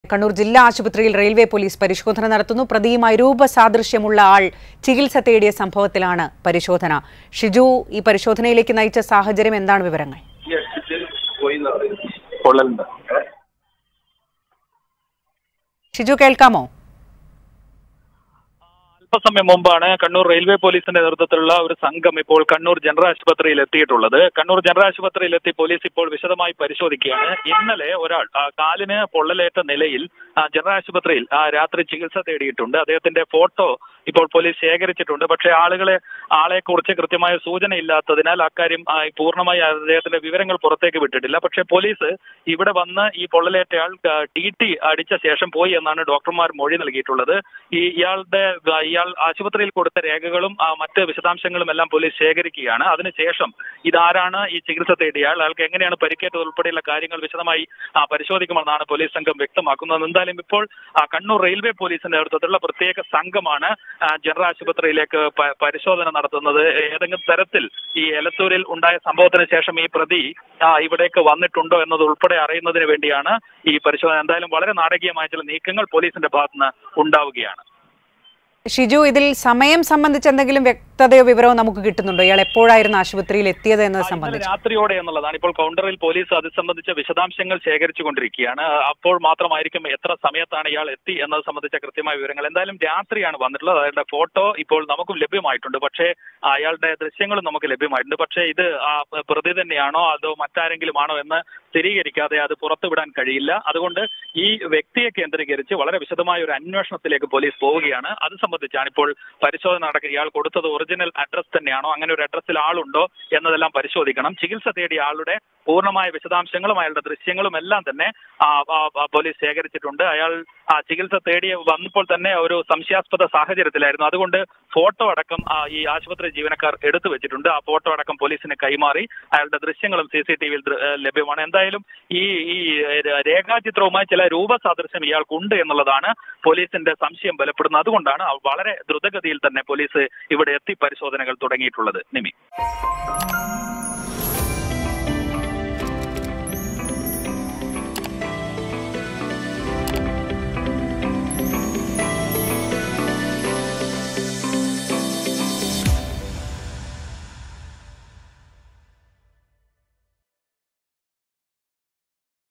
കണ്ണൂർ ജില്ലാ ആശുപത്രിയിൽ railway police പരിശോധന നടത്തുന്നു പ്രതിയുമായി രൂപസാദൃശ്യമുള്ള ആൾ ചികിത്സ തേടിയ സംഭവത്തിലാണ് പരിശോധന ഷിജു ഈ പരിശോധനയിലേക്ക് നയിച്ച സാഹചര്യം എന്താണ് വിവരങ്ങൾ പൊള്ളലുണ്ട് ഷിജു കേൾക്കാമോ അല്പസമയം മുമ്പാണ് കണ്ണൂർ റെയിൽവേ പോലീസിന്റെ നേതൃത്വത്തിലുള്ള ഒരു സംഘം ഇപ്പോൾ കണ്ണൂർ ജനറൽ ആശുപത്രിയിൽ എത്തിയിട്ടുള്ളത് കണ്ണൂർ ജനറൽ ആശുപത്രിയിൽ എത്തി പോലീസ് ഇപ്പോൾ വിശദമായി പരിശോധിക്കുകയാണ് ഇന്നലെ ഒരാൾ ആ, കാലിന് പൊള്ളലേറ്റ നിലയിൽ ആ, ജനറൽ ആശുപത്രിയിൽ ആ, രാത്രി ചികിത്സ തേടിയിട്ടുണ്ട് അദ്ദേഹത്തിന്റെ ഫോട്ടോ ഇപ്പോൾ പോലീസ് ശേഖരിച്ചിട്ടുണ്ട് പക്ഷേ ആളുകളെ ആളെ കുറിച്ച് കൃത്യമായ സൂചന ഇല്ലാത്തതിനാൽ അക്കാര്യം ആ, പൂർണ്ണമായി അദ്ദേഹത്തിന്റെ വിവരങ്ങൾ പുറത്തേക്ക് വിട്ടിട്ടില്ല പക്ഷേ പോലീസ് ഇവിടെ വന്ന് ഈ പൊള്ളലേറ്റയാൾ ടി ടി അടിച്ച ശേഷം പോയി എന്നാണ് ഡോക്ടർമാർ മൊഴി നൽകിയിട്ടുള്ളത് ഈ ഇയാളുടെ ആ, ഇയാൾ ആശുപത്രിയിൽ കൊടുത്ത രേഖകളും ആ, മറ്റ് വിശദാംശങ്ങളും എല്ലാം പോലീസ് ശേഖരിക്കുകയാണ് അതിനുശേഷം ഇതാരാണ് ഈ ചികിത്സ തേടിയ ആൾ അയാൾക്ക് എങ്ങനെയാണ് പരിക്കേറ്റത് ഉൾപ്പെടെയുള്ള കാര്യങ്ങൾ വിശദമായി ആ, പരിശോധിക്കുമെന്നാണ് പോലീസ് സംഘം വ്യക്തമാക്കുന്നത് എന്തായാലും ഇപ്പോൾ ആ, കണ്ണൂർ റെയിൽവേ പോലീസിന്റെ നേതൃത്വത്തിലുള്ള പ്രത്യേക സംഘമാണ് ആ, ജനറൽ ആശുപത്രിയിലേക്ക് പ- പരിശോധന നടത്തുന്നത് ഏതെങ്കിലും തരത്തിൽ ഈ എലത്തൂരിൽ ഉണ്ടായ സംഭവത്തിന് ശേഷം ഈ പ്രതി ആ, ഇവിടേക്ക് വന്നിട്ടുണ്ടോ എന്നത് ഉൾപ്പെടെ അറിയുന്നതിന് വേണ്ടിയാണ് ഈ പരിശോധന എന്തായാലും വളരെ നാടകീയമായ ചില നീക്കങ്ങൾ പോലീസിന്റെ ഭാഗത്തുനിന്ന് ഉണ്ടാവുകയാണ് ഷിജു ഇതിൽ സമയം സംബന്ധിച്ച് എന്തെങ്കിലും വ്യക്തതയോ വിവരമോ നമുക്ക് കിട്ടുന്നുണ്ടോ ഇയാൾ എപ്പോഴായിരുന്നു ആശുപത്രിയിൽ എത്തിയത് എന്നത് ആ, ഇന്നലെ സംബന്ധിച്ച് രാത്രിയോടെ എന്നുള്ളതാണ് ഇപ്പോൾ കൗണ്ടറിൽ പോലീസ് അത് സംബന്ധിച്ച വിശദാംശങ്ങൾ ശേഖരിച്ചുകൊണ്ടിരിക്കുകയാണ് അപ്പോൾ മാത്രമായിരിക്കും എത്ര സമയത്താണ് ഇയാൾ എത്തി എന്നത് സംബന്ധിച്ച കൃത്യമായ വിവരങ്ങൾ എന്തായാലും രാത്രിയാണ് വന്നിട്ടുള്ളത് അയാളുടെ ഫോട്ടോ ഇപ്പോൾ നമുക്കും ലഭ്യമായിട്ടുണ്ട് പക്ഷേ അയാളുടെ ദൃശ്യങ്ങളും നമുക്ക് ലഭ്യമായിട്ടുണ്ട് പക്ഷേ ഇത് ആ പ്രതി തന്നെയാണോ അതോ മറ്റാരെങ്കിലും ആണോ എന്ന് സ്ഥിരീകരിക്കാതെ അത് പുറത്തുവിടാൻ കഴിയില്ല അതുകൊണ്ട് ഈ വ്യക്തിയെ കേന്ദ്രീകരിച്ച് വളരെ വിശദമായ ഒരു അന്വേഷണത്തിലേക്ക് പോലീസ് പോവുകയാണ് അത് സംബന്ധിച്ചാണ് ഇപ്പോൾ പരിശോധന നടക്കുക ഇയാൾ കൊടുത്തത് ഒറിജിനൽ അഡ്രസ് തന്നെയാണോ അങ്ങനെ ഒരു അഡ്രസ്സിൽ ആളുണ്ടോ എന്നതെല്ലാം പരിശോധിക്കണം ചികിത്സ തേടിയ ആളുടെ പൂർണ്ണമായ വിശദാംശങ്ങളും അയാളുടെ ദൃശ്യങ്ങളും എല്ലാം തന്നെ ആ, ആ, ആ, പോലീസ് ശേഖരിച്ചിട്ടുണ്ട് അയാൾ ആ ചികിത്സ തേടി വന്നപ്പോൾ തന്നെ ഒരു സംശയാസ്പദ സാഹചര്യത്തിലായിരുന്നു അതുകൊണ്ട് ഫോട്ടോ അടക്കം ആ, ഈ ആശുപത്രി ജീവനക്കാർ എടുത്തു വെച്ചിട്ടുണ്ട് ആ ഫോട്ടോ അടക്കം പോലീസിന് കൈമാറി അയാളുടെ ദൃശ്യങ്ങളും സി സി ടി വിയിൽ ലഭ്യമാണ് എന്തായാലും ഈ ഈ ഏഹ്, രേഖാചിത്രവുമായി ചില രൂപസാദൃശ്യം ഇയാൾക്കുണ്ട് എന്നുള്ളതാണ് പോലീസിന്റെ സംശയം ബലപ്പെടുന്നത് അതുകൊണ്ടാണ് വളരെ ദ്രുതഗതിയിൽ തന്നെ പോലീസ് ഇവിടെ എത്തി പരിശോധനകൾ തുടങ്ങിയിട്ടുള്ളത് നിമി